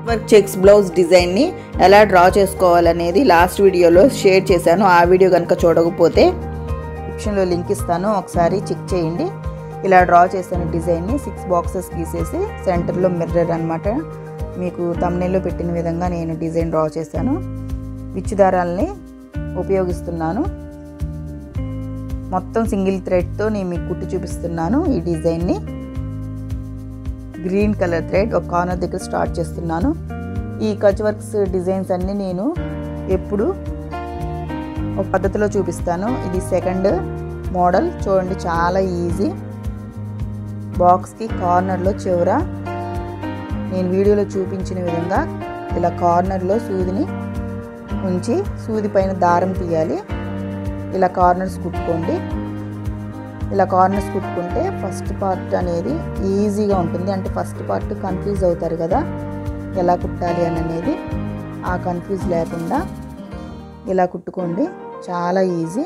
work checks blouse డిజైన్ని ఎలా draw చేసుకోవాలనేది లాస్ట్ వీడియోలో షేర్ చేశాను ఆ వీడియో కనుక చూడకపోతే డిస్క్రిప్షన్లో లింక్ ఇస్తాను ఒకసారి చెక్ చేయండి ఇలా డ్రా చేసిన డిజైన్ని సిక్స్ బాక్సెస్ గీసేసి సెంటర్లో మిర్రర్ అనమాట మీకు తమ్నెల్లో పెట్టిన విధంగా నేను డిజైన్ డ్రా చేశాను విచ్చు దారాలని ఉపయోగిస్తున్నాను మొత్తం సింగిల్ థ్రెడ్తో నేను మీకు కుట్టి చూపిస్తున్నాను ఈ డిజైన్ని గ్రీన్ కలర్ థ్రెడ్ ఒక కార్నర్ దగ్గర స్టార్ట్ చేస్తున్నాను ఈ కచ్ వర్క్స్ డిజైన్స్ అన్నీ నేను ఎప్పుడు ఒక పద్ధతిలో చూపిస్తాను ఇది సెకండ్ మోడల్ చూడండి చాలా ఈజీ బాక్స్కి కార్నర్లో చివర నేను వీడియోలో చూపించిన విధంగా ఇలా కార్నర్లో సూదిని ఉంచి సూది పైన దారం తీయాలి ఇలా కార్నర్స్ కుట్టుకోండి ఇలా కార్నర్స్ కుట్టుకుంటే ఫస్ట్ పార్ట్ అనేది ఈజీగా ఉంటుంది అంటే ఫస్ట్ పార్ట్ కన్ఫ్యూజ్ అవుతారు కదా ఎలా కుట్టాలి అని అనేది ఆ కన్ఫ్యూజ్ లేకుండా ఇలా కుట్టుకోండి చాలా ఈజీ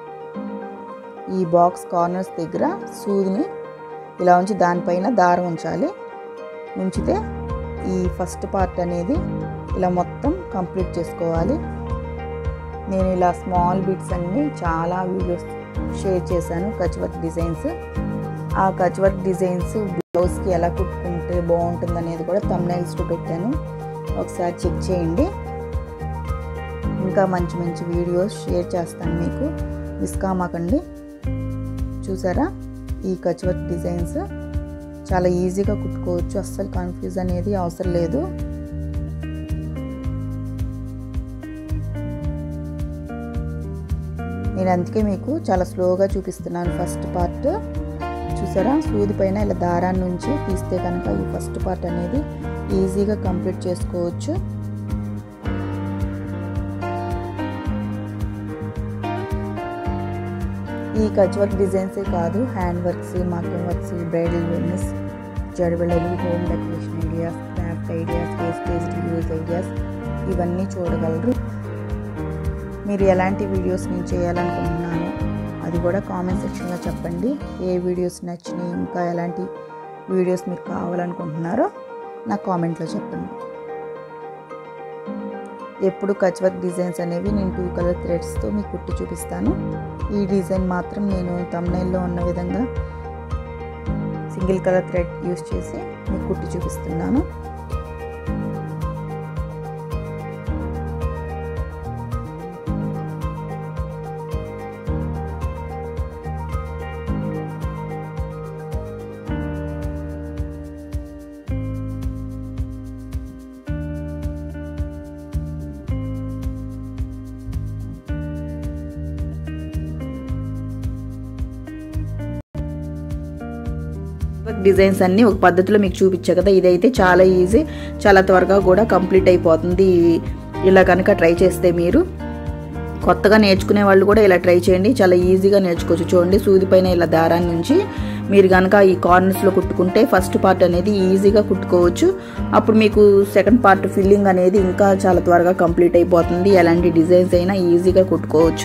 ఈ బాక్స్ కార్నర్స్ దగ్గర సూదిని ఇలా ఉంచి దానిపైన దారం ఉంచాలి ఉంచితే ఈ ఫస్ట్ పార్ట్ అనేది ఇలా మొత్తం కంప్లీట్ చేసుకోవాలి నేను ఇలా స్మాల్ బిట్స్ అన్నీ చాలా వీడియోస్ షేర్ చేశాను కచ్ వర్క్ డిజైన్స్ ఆ కచ్ వర్క్ డిజైన్స్ బ్లౌజ్కి ఎలా కుట్టుకుంటే బాగుంటుంది అనేది కూడా తమ్నైల్స్లో పెట్టాను ఒకసారి చెక్ చేయండి ఇంకా మంచి మంచి వీడియోస్ షేర్ చేస్తాను మీకు మిస్ కామాకండి చూసారా ఈ కచ్ వర్క్ డిజైన్స్ చాలా ఈజీగా కుట్టుకోవచ్చు అస్సలు కన్ఫ్యూజ్ అనేది అవసరం లేదు నేను అందుకే మీకు చాలా స్లోగా చూపిస్తున్నాను ఫస్ట్ పార్ట్ చూసారా సూది పైన ఇలా దారాన్ని నుంచి తీస్తే కనుక ఈ ఫస్ట్ పార్ట్ అనేది ఈజీగా కంప్లీట్ చేసుకోవచ్చు ఈ కచ్ వర్క్ డిజైన్సే కాదు hand works marking works bridal wellness జడబిళ్ళలు home decoration ideas craft ideas waste waste use ideas ఇవన్నీ చూడగలరు మీరు ఎలాంటి వీడియోస్ నేను చేయాలనుకుంటున్నాను అది కూడా కామెంట్ సెక్షన్లో చెప్పండి ఏ వీడియోస్ నచ్చినాయి ఇంకా ఎలాంటి వీడియోస్ మీకు కావాలనుకుంటున్నారో నా కామెంట్లో చెప్పండి ఎప్పుడు కచ్ వర్క్ డిజైన్స్ అనేవి నేను టూ కలర్ థ్రెడ్స్తో మీకు కుట్టి చూపిస్తాను ఈ డిజైన్ మాత్రం నేను తమ్నైల్లో ఉన్న విధంగా సింగిల్ కలర్ థ్రెడ్ యూస్ చేసి మీకు కుట్టి చూపిస్తున్నాను డిజైన్స్ అన్నీ ఒక పద్ధతిలో మీకు చూపించా కదా ఇదైతే చాలా ఈజీ చాలా త్వరగా కూడా కంప్లీట్ అయిపోతుంది ఇలా కనుక ట్రై చేస్తే మీరు కొత్తగా నేర్చుకునే వాళ్ళు కూడా ఇలా ట్రై చేయండి చాలా ఈజీగా నేర్చుకోవచ్చు చూడండి సూది పైన ఇలా దారాన్ని నుంచి మీరు కనుక ఈ కార్నర్స్లో కుట్టుకుంటే ఫస్ట్ పార్ట్ అనేది ఈజీగా కుట్టుకోవచ్చు అప్పుడు మీకు సెకండ్ పార్ట్ ఫిల్లింగ్ అనేది ఇంకా చాలా త్వరగా కంప్లీట్ అయిపోతుంది ఎలాంటి డిజైన్స్ అయినా ఈజీగా కుట్టుకోవచ్చు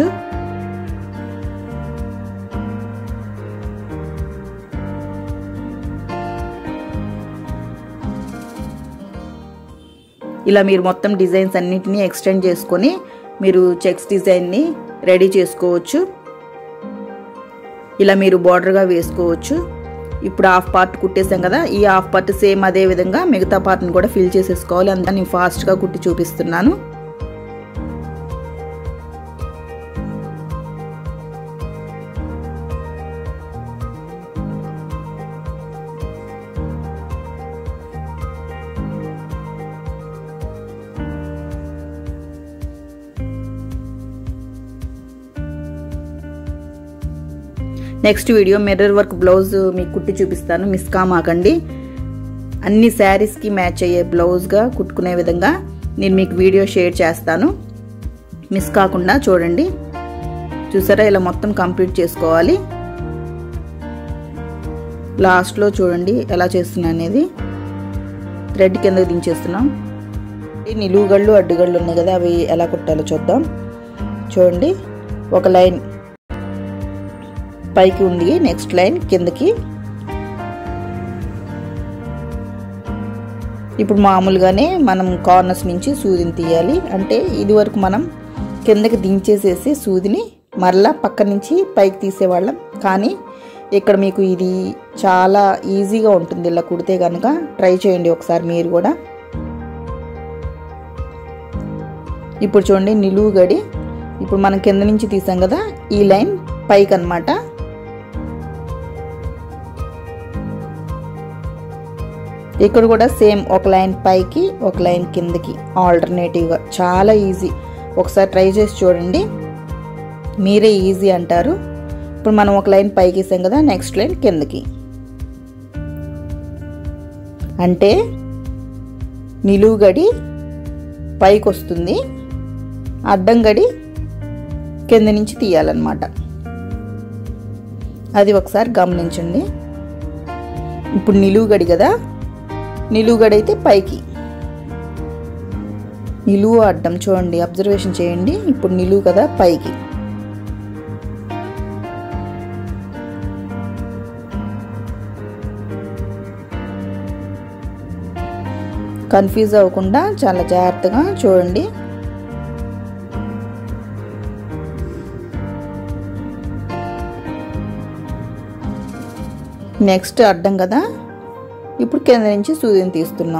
ఇలా మీరు మొత్తం డిజైన్స్ అన్నింటినీ ఎక్స్టెండ్ చేసుకొని మీరు చెక్స్ డిజైన్ని రెడీ చేసుకోవచ్చు ఇలా మీరు బార్డర్గా వేసుకోవచ్చు ఇప్పుడు హాఫ్ పార్ట్ కుట్టేసాం కదా ఈ హాఫ్ పార్ట్ సేమ్ అదే విధంగా మిగతా పార్ట్ని కూడా ఫిల్ చేసేసుకోవాలి అందుకని నేను ఫాస్ట్గా కుట్టి చూపిస్తున్నాను next video mirror work blouse మీకు కుట్టి చూపిస్తాను మిస్ కామాకండి అన్ని శారీస్కి మ్యాచ్ అయ్యే బ్లౌజ్గా కుట్టుకునే విధంగా నేను మీకు వీడియో షేర్ చేస్తాను మిస్ కాకుండా చూడండి చూసారా ఇలా మొత్తం కంప్లీట్ చేసుకోవాలి లాస్ట్లో చూడండి ఎలా చేస్తున్నా అనేది థ్రెడ్ కింద దించేస్తున్నాం నిలువుగళ్ళు అడ్డుగళ్ళు ఉన్నాయి కదా అవి ఎలా కుట్టాలో చూద్దాం చూడండి ఒక లైన్ పైకి ఉంది నెక్స్ట్ లైన్ కిందకి ఇప్పుడు మామూలుగానే మనం కార్నర్స్ నుంచి సూదిని తీయాలి అంటే ఇదివరకు మనం కిందకి దించేసేసి సూదిని మరలా పక్క నుంచి పైకి తీసేవాళ్ళం కానీ ఇక్కడ మీకు ఇది చాలా ఈజీగా ఉంటుంది ఇలా కుడితే కనుక ట్రై చేయండి ఒకసారి మీరు కూడా ఇప్పుడు చూడండి నిలువు గడి ఇప్పుడు మనం కింద నుంచి తీసాం కదా ఈ లైన్ పైకి అనమాట ఇక్కడ కూడా సేమ్ ఒక లైన్ పైకి ఒక లైన్ కిందకి ఆల్టర్నేటివ్గా చాలా ఈజీ ఒకసారి ట్రై చేసి చూడండి మీరే ఈజీ అంటారు ఇప్పుడు మనం ఒక లైన్ పైకి వేసాం కదా నెక్స్ట్ లైన్ కిందకి అంటే నిలువు గడి పైకి వస్తుంది అడ్డం గడి కింద నుంచి తీయాలన్నమాట అది ఒకసారి గమనించండి ఇప్పుడు నిలువు గడి కదా నిలువు గడి అయితే పైకి నిలువు అడ్డం చూడండి అబ్జర్వేషన్ చేయండి ఇప్పుడు నిలువు కదా పైకి కన్ఫ్యూజ్ అవ్వకుండా చాలా జాగ్రత్తగా చూడండి నెక్స్ట్ అడ్డం కదా ఇప్పుడు కింద నుంచి సూదిని తీస్తున్నాం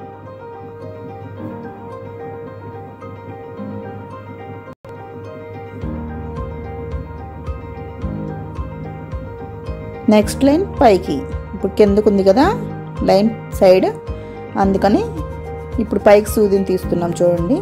నెక్స్ట్ లైన్ పైకి ఇప్పుడు కిందకు ఉంది కదా లైన్ సైడ్ అందుకని ఇప్పుడు పైకి సూదిని తీస్తున్నాం చూడండి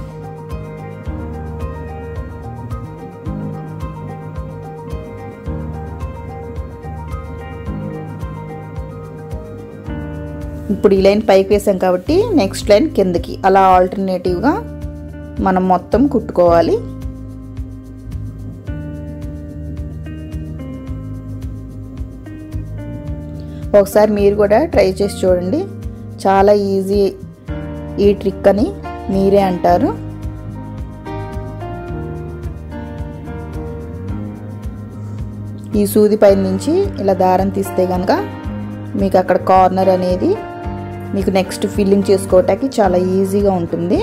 ఇప్పుడు ఈ లైన్ పైకి వేసాం కాబట్టి నెక్స్ట్ లైన్ కిందకి అలా ఆల్టర్నేటివ్గా మనం మొత్తం కుట్టుకోవాలి ఒకసారి మీరు కూడా ట్రై చేసి చూడండి చాలా ఈజీ ఈ ట్రిక్ అని మీరే అంటారు ఈ సూది పైన నుంచి ఇలా దారం తీస్తే కనుక మీకు అక్కడ కార్నర్ అనేది మీకు నెక్స్ట్ ఫిల్లింగ్ చేసుకోవటానికి చాలా ఈజీగా ఉంటుంది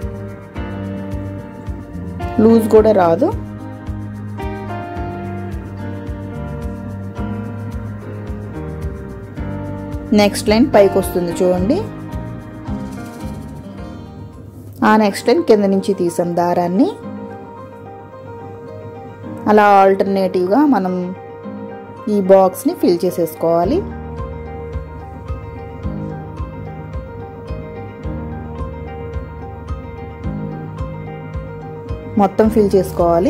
లూజ్ కూడా రాదు నెక్స్ట్ లైన్ పైకి వస్తుంది చూడండి ఆ నెక్స్ట్ లైన్ కింద నుంచి తీసాం దారాన్ని అలా ఆల్టర్నేటివ్గా మనం ఈ బాక్స్ని ఫిల్ చేసేసుకోవాలి మొత్తం ఫిల్ చేసుకోవాలి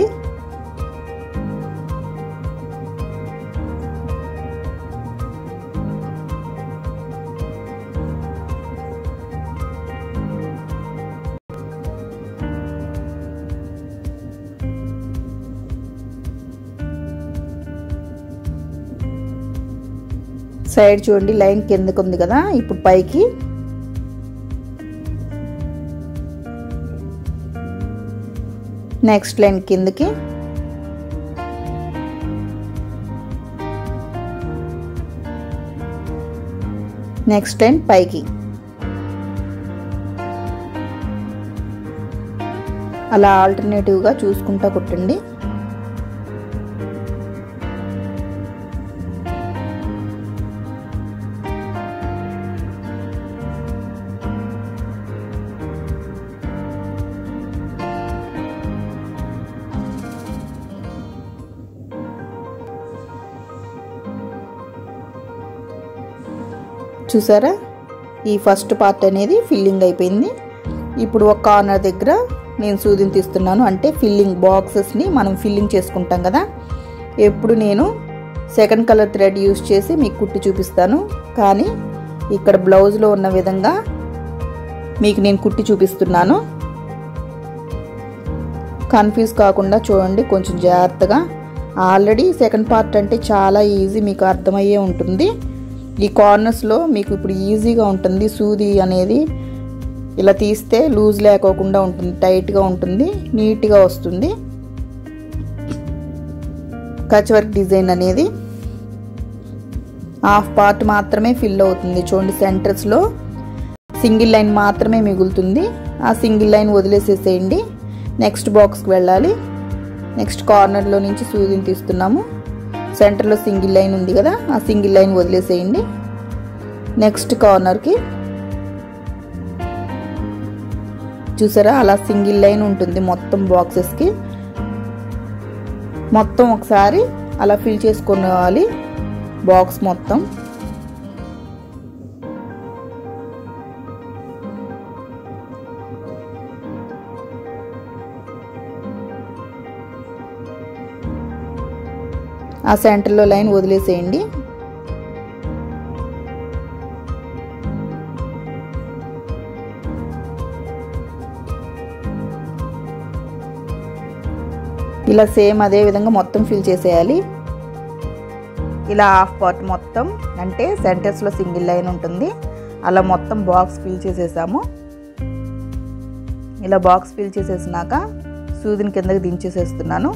సైడ్ చూడండి లైన్ కిందకు ఉంది కదా ఇప్పుడు పైకి నెక్స్ట్ లైన్ కిందకి నెక్స్ట్ లైన్ పైకి అలా ఆల్టర్నేటివ్గా చూసుకుంటా కుట్టండి చూసారా ఈ ఫస్ట్ పార్ట్ అనేది ఫిల్లింగ్ అయిపోయింది ఇప్పుడు ఒక కార్నర్ దగ్గర నేను సూదిని తీస్తున్నాను అంటే ఫిల్లింగ్ బాక్సెస్ని మనం ఫిల్లింగ్ చేసుకుంటాం కదా ఎప్పుడు నేను సెకండ్ కలర్ థ్రెడ్ యూస్ చేసి మీకు కుట్టి చూపిస్తాను కానీ ఇక్కడ బ్లౌజ్లో ఉన్న విధంగా మీకు నేను కుట్టి చూపిస్తున్నాను కన్ఫ్యూజ్ కాకుండా చూడండి కొంచెం జాగ్రత్తగా ఆల్రెడీ సెకండ్ పార్ట్ అంటే చాలా ఈజీ మీకు అర్థమయ్యే ఉంటుంది ఈ కార్నర్స్లో మీకు ఇప్పుడు ఈజీగా ఉంటుంది సూది అనేది ఇలా తీస్తే లూజ్ లేకోకుండా ఉంటుంది టైట్గా ఉంటుంది నీట్గా వస్తుంది కచ్ వర్క్ డిజైన్ అనేది హాఫ్ పార్ట్ మాత్రమే ఫిల్ అవుతుంది చూడండి సెంటర్స్లో సింగిల్ లైన్ మాత్రమే మిగులుతుంది ఆ సింగిల్ లైన్ వదిలేసేసేయండి నెక్స్ట్ బాక్స్కి వెళ్ళాలి నెక్స్ట్ కార్నర్లో నుంచి సూదిని తీస్తున్నాము సెంటర్లో సింగిల్ లైన్ ఉంది కదా ఆ సింగిల్ లైన్ వదిలేసేయండి నెక్స్ట్ కార్నర్కి చూసారా అలా సింగిల్ లైన్ ఉంటుంది మొత్తం బాక్సెస్కి మొత్తం ఒకసారి అలా ఫిల్ చేసుకోవాలి బాక్స్ మొత్తం ఆ సెంటర్లో లైన్ వదిలేసేయండి ఇలా సేమ్ అదే విధంగా మొత్తం ఫిల్ చేసేయాలి ఇలా హాఫ్ పార్ట్ మొత్తం అంటే సెంటర్స్లో సింగిల్ లైన్ ఉంటుంది అలా మొత్తం బాక్స్ ఫిల్ చేసేసాము ఇలా బాక్స్ ఫిల్ చేసేసినాక సూదిని కిందకి దించేసేస్తున్నాను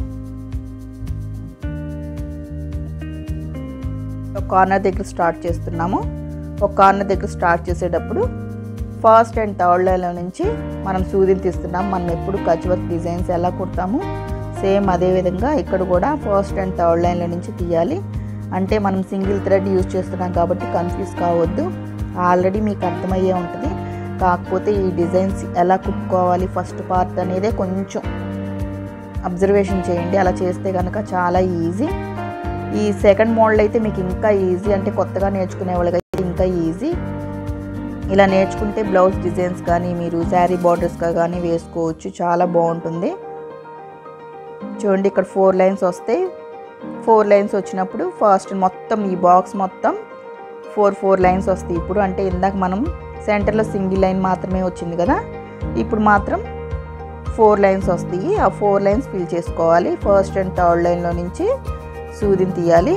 ఒక కార్నర్ దగ్గర స్టార్ట్ చేస్తున్నాము ఒక కార్నర్ దగ్గర స్టార్ట్ చేసేటప్పుడు ఫస్ట్ అండ్ థర్డ్ లైన్లో నుంచి మనం సూదిని తీస్తున్నాం మనం ఎప్పుడు కచ్ వర్క్ డిజైన్స్ ఎలా కుడతాము సేమ్ అదే విధంగా ఇక్కడ కూడా ఫస్ట్ అండ్ థర్డ్ లైన్లో నుంచి తీయాలి అంటే మనం సింగిల్ థ్రెడ్ యూజ్ చేస్తున్నాం కాబట్టి కన్ఫ్యూజ్ కావద్దు ఆల్రెడీ మీకు అర్థమయ్యే ఉంటుంది కాకపోతే ఈ డిజైన్స్ ఎలా కుట్టుకోవాలి ఫస్ట్ పార్ట్ అనేదే కొంచెం అబ్జర్వేషన్ చేయండి అలా చేస్తే కనుక చాలా ఈజీ ఈ సెకండ్ మోడల్ అయితే మీకు ఇంకా ఈజీ అంటే కొత్తగా నేర్చుకునే వాళ్ళకైతే ఇంకా ఈజీ ఇలా నేర్చుకుంటే బ్లౌజ్ డిజైన్స్ కానీ మీరు శారీ బార్డర్స్గా కానీ వేసుకోవచ్చు చాలా బాగుంటుంది చూడండి ఇక్కడ ఫోర్ లైన్స్ వస్తాయి ఫోర్ లైన్స్ వచ్చినప్పుడు ఫస్ట్ మొత్తం ఈ బాక్స్ మొత్తం ఫోర్ ఫోర్ లైన్స్ వస్తాయి ఇప్పుడు అంటే ఇందాక మనం సెంటర్లో సింగిల్ లైన్ మాత్రమే వచ్చింది కదా ఇప్పుడు మాత్రం ఫోర్ లైన్స్ వస్తాయి ఆ ఫోర్ లైన్స్ ఫిల్ చేసుకోవాలి ఫస్ట్ అండ్ థర్డ్ లైన్లో నుంచి సూదిని తీయాలి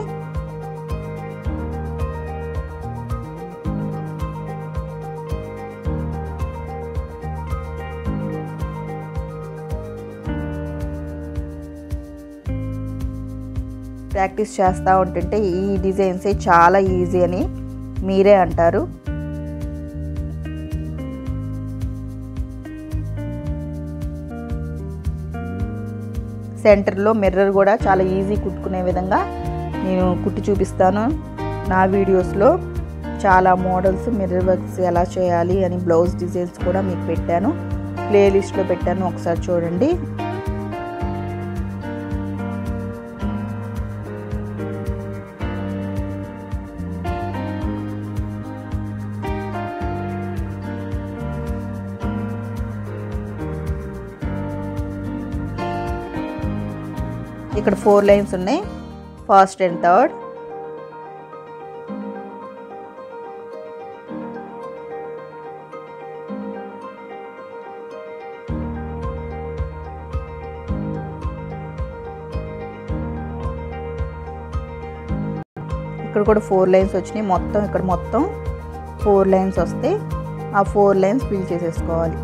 ప్రాక్టీస్ చేస్తూ ఉంటుంటే ఈ డిజైన్సే చాలా ఈజీ అని మీరే అంటారు సెంటర్లో మిర్రర్ కూడా చాలా ఈజీ కుట్టుకునే విధంగా నేను కుట్టి చూపిస్తాను నా వీడియోస్లో చాలా మోడల్స్ మిర్రర్ వర్క్స్ ఎలా చేయాలి అని బ్లౌజ్ డిజైన్స్ కూడా మీకు పెట్టాను ప్లేలిస్ట్లో పెట్టాను ఒకసారి చూడండి ఇక్కడ ఫోర్ లైన్స్ ఉన్నాయి ఫస్ట్ అండ్ థర్డ్ ఇక్కడ కూడా ఫోర్ లైన్స్ వచ్చినాయి మొత్తం ఇక్కడ మొత్తం ఫోర్ లైన్స్ వస్తాయి ఆ ఫోర్ లైన్స్ ఫిల్ చేసేసుకోవాలి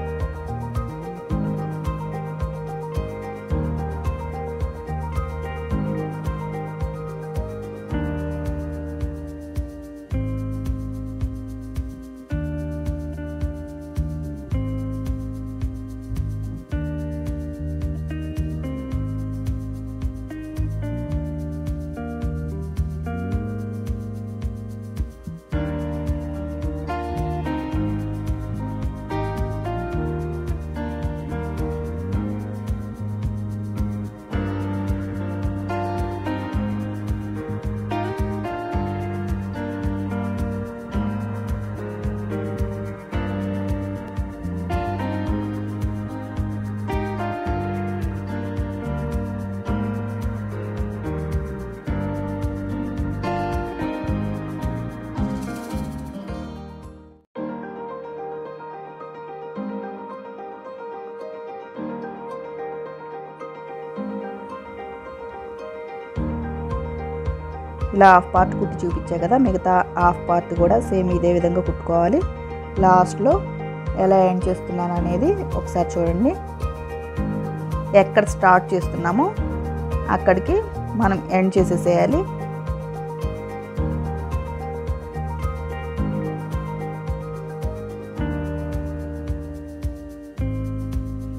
ఇలా హాఫ్ పార్ట్ కుట్టి చూపించా కదా మిగతా హాఫ్ పార్ట్ కూడా సేమ్ ఇదే విధంగా కుట్టుకోవాలి లాస్ట్లో ఎలా ఎండ్ చేస్తున్నాను అనేది ఒకసారి చూడండి ఎక్కడ స్టార్ట్ చేస్తున్నామో అక్కడికి మనం ఎండ్ చేసేసేయాలి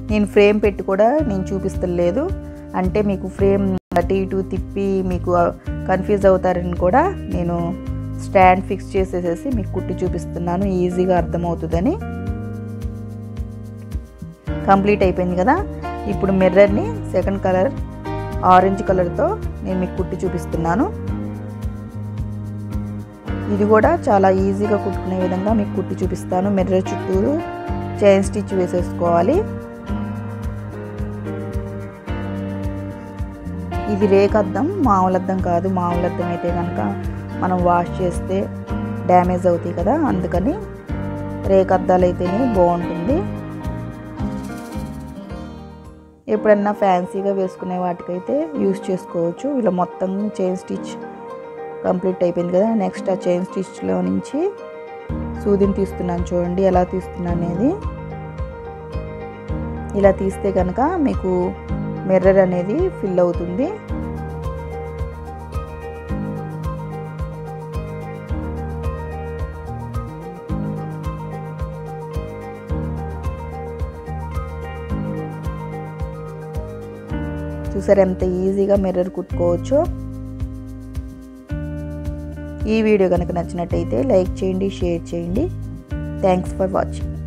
నేను ఫ్రేమ్ పెట్టి కూడా నేను చూపిస్తలేదు అంటే మీకు ఫ్రేమ్ అటు ఇటు తిప్పి మీకు కన్ఫ్యూజ్ అవుతారని కూడా నేను స్టాండ్ ఫిక్స్ చేసేసేసి మీకు కుట్టి చూపిస్తున్నాను ఈజీగా అర్థమవుతుందని కంప్లీట్ అయిపోయింది కదా ఇప్పుడు మిర్రర్ని సెకండ్ కలర్ ఆరెంజ్ కలర్తో నేను మీకు కుట్టి చూపిస్తున్నాను ఇది కూడా చాలా ఈజీగా కుట్టుకునే విధంగా మీకు కుట్టి చూపిస్తాను మిర్రర్ చుట్టూరు చైన్ స్టిచ్ వేసేసుకోవాలి ఇది రేకద్దం మామూలు అద్దం కాదు మామూలు అద్దం అయితే కనుక మనం వాష్ చేస్తే డ్యామేజ్ అవుతాయి కదా అందుకని రేకద్దాలు అయితేనే బాగుంటుంది ఎప్పుడన్నా ఫ్యాన్సీగా వేసుకునే వాటికైతే యూస్ చేసుకోవచ్చు ఇలా మొత్తం చైన్ స్టిచ్ కంప్లీట్ అయిపోయింది కదా నెక్స్ట్ ఆ చైన్ స్టిచ్లో నుంచి సూదిని తీస్తున్నాను చూడండి ఎలా తీస్తున్నాను అనేది ఇలా తీస్తే కనుక మీకు మిర్రర్ అనేది ఫిల్ అవుతుంది చూసారు ఎంత ఈజీగా మిర్రర్ కుట్టుకోవచ్చు ఈ వీడియో కనుక నచ్చినట్టయితే లైక్ చేయండి షేర్ చేయండి థ్యాంక్స్ ఫర్ వాచింగ్